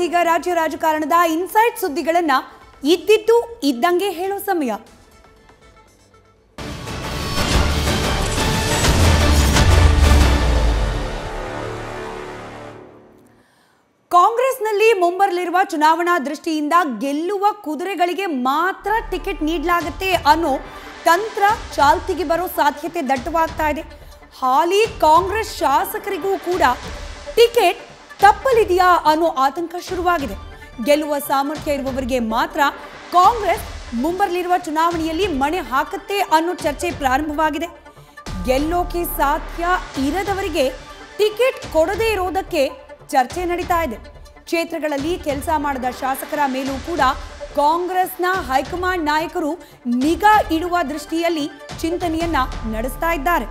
ಈಗ ರಾಜ್ಯ ರಾಜಕಾರಣದ ಇನ್ಸೈಟ್ ಸುದ್ದಿಗಳನ್ನ ಇದ್ದಿದ್ದು ಇದ್ದಂಗೆ ಹೇಳೋ ಸಮಯ ಕಾಂಗ್ರೆಸ್ನಲ್ಲಿ ಮುಂಬರಲಿರುವ ಚುನಾವಣಾ ದೃಷ್ಟಿಯಿಂದ ಗೆಲ್ಲುವ ಕುದುರೆಗಳಿಗೆ ಮಾತ್ರ ಟಿಕೆಟ್ ನೀಡಲಾಗುತ್ತೆ ಅನ್ನೋ ತಂತ್ರ ಚಾಲ್ತಿಗೆ ಬರೋ ಸಾಧ್ಯತೆ ದಟ್ಟವಾಗ್ತಾ ಇದೆ ಹಾಲಿ ಕಾಂಗ್ರೆಸ್ ಶಾಸಕರಿಗೂ ಕೂಡ ಟಿಕೆಟ್ ತಪ್ಪಲಿದೆಯಾ ಅನ್ನೋ ಆತಂಕ ಶುರುವಾಗಿದೆ ಗೆಲ್ಲುವ ಸಾಮರ್ಥ್ಯ ಇರುವವರಿಗೆ ಮಾತ್ರ ಕಾಂಗ್ರೆಸ್ ಮುಂಬರಲಿರುವ ಚುನಾವಣೆಯಲ್ಲಿ ಮಣೆ ಹಾಕುತ್ತೆ ಅನ್ನೋ ಚರ್ಚೆ ಪ್ರಾರಂಭವಾಗಿದೆ ಗೆಲ್ಲೋಕೆ ಸಾಧ್ಯ ಇರದವರಿಗೆ ಟಿಕೆಟ್ ಕೊಡದೇ ಇರೋದಕ್ಕೆ ಚರ್ಚೆ ನಡೀತಾ ಇದೆ ಕ್ಷೇತ್ರಗಳಲ್ಲಿ ಕೆಲಸ ಮಾಡದ ಶಾಸಕರ ಮೇಲೂ ಕೂಡ ಕಾಂಗ್ರೆಸ್ನ ಹೈಕಮಾಂಡ್ ನಾಯಕರು ನಿಗಾ ಇಡುವ ದೃಷ್ಟಿಯಲ್ಲಿ ಚಿಂತನೆಯನ್ನ ನಡೆಸ್ತಾ ಇದ್ದಾರೆ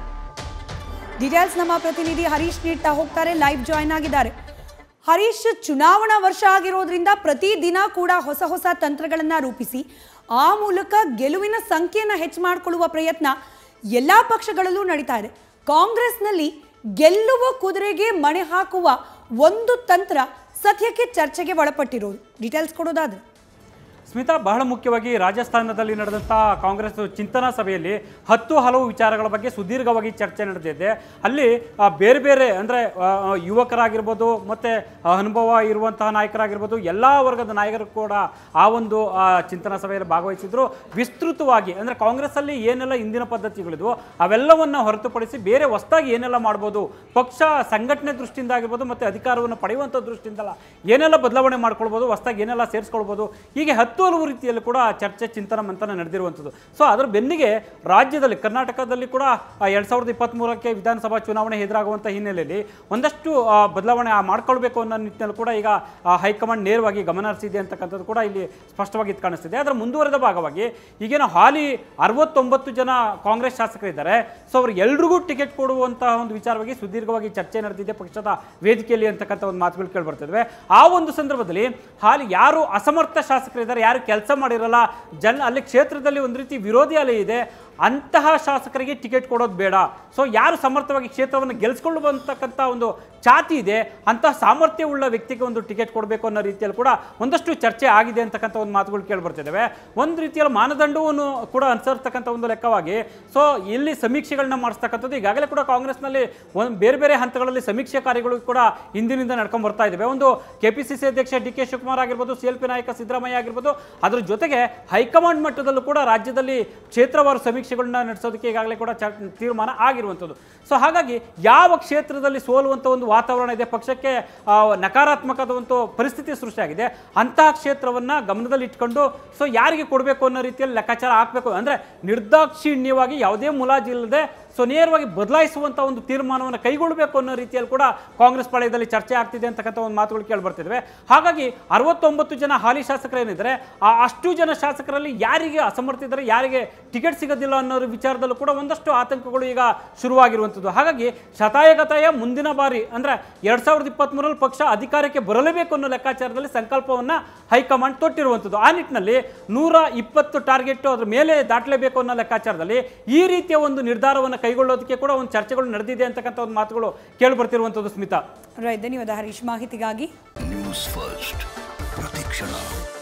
ಡೀಟೇಲ್ಸ್ ನಮ್ಮ ಪ್ರತಿನಿಧಿ ಹರೀಶ್ ನೀಡ್ತಾ ಹೋಗ್ತಾರೆ ಲೈವ್ ಜಾಯ್ನ್ ಆಗಿದ್ದಾರೆ ಹರೀಶ್ ಚುನಾವಣಾ ವರ್ಷ ಆಗಿರೋದ್ರಿಂದ ಪ್ರತಿದಿನ ಕೂಡ ಹೊಸ ಹೊಸ ತಂತ್ರಗಳನ್ನ ರೂಪಿಸಿ ಆ ಮೂಲಕ ಗೆಲುವಿನ ಸಂಖ್ಯೆಯನ್ನ ಹೆಚ್ಚು ಮಾಡಿಕೊಳ್ಳುವ ಪ್ರಯತ್ನ ಎಲ್ಲಾ ಪಕ್ಷಗಳಲ್ಲೂ ನಡೀತಾ ಇದೆ ಕಾಂಗ್ರೆಸ್ನಲ್ಲಿ ಗೆಲ್ಲುವ ಕುದುರೆಗೆ ಮಣೆ ಹಾಕುವ ಒಂದು ತಂತ್ರ ಸದ್ಯಕ್ಕೆ ಚರ್ಚೆಗೆ ಒಳಪಟ್ಟಿರೋದು ಡೀಟೇಲ್ಸ್ ಕೊಡೋದಾದ್ರೆ ಸ್ಮಿತಾ ಬಹಳ ಮುಖ್ಯವಾಗಿ ರಾಜಸ್ಥಾನದಲ್ಲಿ ನಡೆದಂಥ ಕಾಂಗ್ರೆಸ್ ಚಿಂತನಾ ಸಭೆಯಲ್ಲಿ ಹತ್ತು ಹಲವು ವಿಚಾರಗಳ ಬಗ್ಗೆ ಸುದೀರ್ಘವಾಗಿ ಚರ್ಚೆ ನಡೆದಿದೆ ಅಲ್ಲಿ ಆ, ಬೇರೆ ಬೇರೆ ಅಂದರೆ ಯುವಕರಾಗಿರ್ಬೋದು ಮತ್ತು ಅನುಭವ ಇರುವಂತಹ ನಾಯಕರಾಗಿರ್ಬೋದು ಎಲ್ಲ ವರ್ಗದ ನಾಯಕರು ಕೂಡ ಆ ಒಂದು ಆ, ಚಿಂತನಾ ಸಭೆಯಲ್ಲಿ ಭಾಗವಹಿಸಿದ್ರು ವಿಸ್ತೃತವಾಗಿ ಅಂದರೆ ಕಾಂಗ್ರೆಸ್ಸಲ್ಲಿ ಏನೆಲ್ಲ ಇಂದಿನ ಪದ್ಧತಿಗಳಿದ್ವು ಅವೆಲ್ಲವನ್ನು ಹೊರತುಪಡಿಸಿ ಬೇರೆ ಹೊಸದಾಗಿ ಏನೆಲ್ಲ ಮಾಡ್ಬೋದು ಪಕ್ಷ ಸಂಘಟನೆ ದೃಷ್ಟಿಯಿಂದ ಆಗಿರ್ಬೋದು ಮತ್ತು ಅಧಿಕಾರವನ್ನು ಪಡೆಯುವಂಥ ದೃಷ್ಟಿಯಿಂದಲ್ಲ ಏನೆಲ್ಲ ಬದಲಾವಣೆ ಮಾಡ್ಕೊಳ್ಬೋದು ಹೊಸದಾಗಿ ಏನೆಲ್ಲ ಸೇರಿಸ್ಕೊಳ್ಬೋದು ಹೀಗೆ ಹತ್ತು ಹಲವು ರೀತಿಯಲ್ಲಿ ಕೂಡ ಚರ್ಚೆ ಚಿಂತನ ಮಂಥನ ನಡೆದಿರುವಂಥದ್ದು ಸೊ ಅದರ ಬೆನ್ನಿಗೆ ರಾಜ್ಯದಲ್ಲಿ ಕರ್ನಾಟಕದಲ್ಲಿ ಕೂಡ ಎರಡು ಸಾವಿರದ ಇಪ್ಪತ್ತ್ಮೂರಕ್ಕೆ ವಿಧಾನಸಭಾ ಚುನಾವಣೆ ಎದುರಾಗುವಂಥ ಹಿನ್ನೆಲೆಯಲ್ಲಿ ಒಂದಷ್ಟು ಆ, ಬದಲಾವಣೆ ಆ ಮಾಡ್ಕೊಳ್ಬೇಕು ಅನ್ನೋ ನಿಟ್ಟಿನಲ್ಲಿ ಕೂಡ ಈಗ ಆ, ಹೈಕಮಾಂಡ್ ನೇರವಾಗಿ ಗಮನ ಹರಿಸಿದೆ ಅಂತಕ್ಕಂಥದ್ದು ಕೂಡ ಇಲ್ಲಿ ಸ್ಪಷ್ಟವಾಗಿ ಇದು ಕಾಣಿಸ್ತಿದೆ ಅದರ ಮುಂದುವರೆದ ಭಾಗವಾಗಿ ಈಗೇನು ಹಾಲಿ ಅರವತ್ತೊಂಬತ್ತು ಜನ ಕಾಂಗ್ರೆಸ್ ಶಾಸಕರಿದ್ದಾರೆ ಸೊ ಅವ್ರಿಗೆ ಎಲ್ರಿಗೂ ಟಿಕೆಟ್ ಕೊಡುವಂತಹ ಒಂದು ವಿಚಾರವಾಗಿ ಸುದೀರ್ಘವಾಗಿ ಚರ್ಚೆ ನಡೆದಿದೆ ಪಕ್ಷದ ವೇದಿಕೆಯಲ್ಲಿ ಅಂತಕ್ಕಂಥ ಒಂದು ಮಾತುಗಳು ಕೇಳಿ ಬರ್ತಿದ್ವಿ ಆ ಒಂದು ಸಂದರ್ಭದಲ್ಲಿ ಹಾಲಿ ಯಾರು ಅಸಮರ್ಥ ಶಾಸಕರಿದ್ದಾರೆ ಯಾರು ಕೆಲಸ ಮಾಡಿರಲ್ಲ ಜನ ಅಲ್ಲಿ ಕ್ಷೇತ್ರದಲ್ಲಿ ಒಂದು ರೀತಿ ವಿರೋಧಿ ಅಲೆ ಇದೆ ಅಂತಹ ಶಾಸಕರಿಗೆ ಟಿಕೆಟ್ ಕೊಡೋದು ಬೇಡ ಸೊ ಯಾರು ಸಮರ್ಥವಾಗಿ ಕ್ಷೇತ್ರವನ್ನು ಗೆಲ್ಸ್ಕೊಳ್ಳುವಂತಕ್ಕಂಥ ಒಂದು ಛಾತಿ ಇದೆ ಅಂತಹ ಸಾಮರ್ಥ್ಯವುಳ್ಳ ವ್ಯಕ್ತಿಗೆ ಒಂದು ಟಿಕೆಟ್ ಕೊಡಬೇಕು ಅನ್ನೋ ರೀತಿಯಲ್ಲಿ ಕೂಡ ಒಂದಷ್ಟು ಚರ್ಚೆ ಆಗಿದೆ ಅಂತಕ್ಕಂಥ ಒಂದು ಮಾತುಗಳು ಕೇಳಿ ಬರ್ತಿದ್ದಾವೆ ಒಂದು ರೀತಿಯಲ್ಲಿ ಮಾನದಂಡವನ್ನು ಕೂಡ ಅನುಸರಿಸ್ತಕ್ಕಂಥ ಒಂದು ಲೆಕ್ಕವಾಗಿ ಸೊ ಇಲ್ಲಿ ಸಮೀಕ್ಷೆಗಳನ್ನ ಮಾಡಿಸ್ತಕ್ಕಂಥದ್ದು ಈಗಾಗಲೇ ಕೂಡ ಕಾಂಗ್ರೆಸ್ನಲ್ಲಿ ಒಂದು ಬೇರೆ ಬೇರೆ ಹಂತಗಳಲ್ಲಿ ಸಮೀಕ್ಷೆ ಕಾರ್ಯಗಳು ಕೂಡ ಹಿಂದಿನಿಂದ ನಡ್ಕೊಂಡು ಬರ್ತಾ ಇದ್ದಾವೆ ಒಂದು ಕೆ ಪಿ ಸಿ ಸಿ ಅಧ್ಯಕ್ಷ ಡಿ ಕೆ ಶಿವಕುಮಾರ್ ಆಗಿರ್ಬೋದು ಸಿ ಎಲ್ ಪಿ ನಾಯಕ ಸಿದ್ದರಾಮಯ್ಯ ಆಗಿರ್ಬೋದು ಅದ್ರ ಜೊತೆಗೆ ಹೈಕಮಾಂಡ್ ಮಟ್ಟದಲ್ಲೂ ಕೂಡ ರಾಜ್ಯದಲ್ಲಿ ಕ್ಷೇತ್ರವಾರು ಸಮೀಕ್ಷೆಗಳನ್ನ ನಡೆಸೋದಕ್ಕೆ ಈಗಾಗಲೇ ಕೂಡ ಚರ್ ತೀರ್ಮಾನ ಆಗಿರುವಂಥದ್ದು ಸೊ ಹಾಗಾಗಿ ಯಾವ ಕ್ಷೇತ್ರದಲ್ಲಿ ಸೋಲುವಂಥ ಒಂದು ವಾತಾವರಣ ಇದೆ ಪಕ್ಷಕ್ಕೆ ಆ, ನಕಾರಾತ್ಮಕದ ಒಂದು ಪರಿಸ್ಥಿತಿ ಸೃಷ್ಟಿಯಾಗಿದೆ ಅಂತಹ ಕ್ಷೇತ್ರವನ್ನು ಗಮನದಲ್ಲಿ ಇಟ್ಕೊಂಡು ಸೊ ಯಾರಿಗೆ ಕೊಡಬೇಕು ಅನ್ನೋ ರೀತಿಯಲ್ಲಿ ಲೆಕ್ಕಾಚಾರ ಹಾಕಬೇಕು ಅಂದರೆ ನಿರ್ದಾಕ್ಷಿಣ್ಯವಾಗಿ ಯಾವುದೇ ಮುಲಾಜಿಲ್ಲದೆ ಸೊ ನೇರವಾಗಿ ಬದಲಾಯಿಸುವಂಥ ಒಂದು ತೀರ್ಮಾನವನ್ನು ಕೈಗೊಳ್ಳಬೇಕು ಅನ್ನೋ ರೀತಿಯಲ್ಲಿ ಕೂಡ ಕಾಂಗ್ರೆಸ್ ಪಾಳ್ಯದಲ್ಲಿ ಚರ್ಚೆ ಆಗ್ತಿದೆ ಅಂತಕ್ಕಂಥ ಒಂದು ಮಾತುಗಳು ಕೇಳಿ ಬರ್ತಿದ್ವಿ ಹಾಗಾಗಿ ಅರವತ್ತೊಂಬತ್ತು ಜನ ಹಾಲಿ ಶಾಸಕರೇನಿದ್ದಾರೆ ಆ ಅಷ್ಟು ಜನ ಶಾಸಕರಲ್ಲಿ ಯಾರಿಗೆ ಅಸಮರ್ಥ ಇದ್ದಾರೆ ಯಾರಿಗೆ ಟಿಕೆಟ್ ಸಿಗೋದಿಲ್ಲ ಅನ್ನೋ ವಿಚಾರದಲ್ಲೂ ಕೂಡ ಒಂದಷ್ಟು ಆತಂಕಗಳು ಈಗ ಶುರುವಾಗಿರುವಂಥದ್ದು ಹಾಗಾಗಿ ಶತಾಯಗತಾಯ ಮುಂದಿನ ಬಾರಿ ಅಂದರೆ ಎರಡು ಸಾವಿರದ ಇಪ್ಪತ್ತ್ಮೂರಲ್ಲಿ ಪಕ್ಷ ಅಧಿಕಾರಕ್ಕೆ ಬರಲೇಬೇಕು ಅನ್ನೋ ಲೆಕ್ಕಾಚಾರದಲ್ಲಿ ಸಂಕಲ್ಪವನ್ನು ಹೈಕಮಾಂಡ್ ತೊಟ್ಟಿರುವಂಥದ್ದು ಆ ನಿಟ್ಟಿನಲ್ಲಿ ನೂರ ಇಪ್ಪತ್ತು ಟಾರ್ಗೆಟ್ ಅದ್ರ ಮೇಲೆ ದಾಟಲೇಬೇಕು ಅನ್ನೋ ಲೆಕ್ಕಾಚಾರದಲ್ಲಿ ಈ ರೀತಿಯ ಒಂದು ನಿರ್ಧಾರವನ್ನು ಕೈಗೊಳ್ಳೋದಕ್ಕೆ ಕೂಡ ಒಂದು ಚರ್ಚೆಗಳು ನಡೆದಿದೆ ಅಂತಕ್ಕಂಥ ಒಂದು ಮಾತುಗಳು ಕೇಳಿ ಬರ್ತಿರುವಂಥದ್ದು ಸ್ಮಿತಾ ರೈಟ್ ಧನ್ಯವಾದ ಹರೀಶ್ ಮಾಹಿತಿಗಾಗಿ ನ್ಯೂಸ್ ಫಸ್ಟ್ ಪ್ರತಿಕ್ಷಣ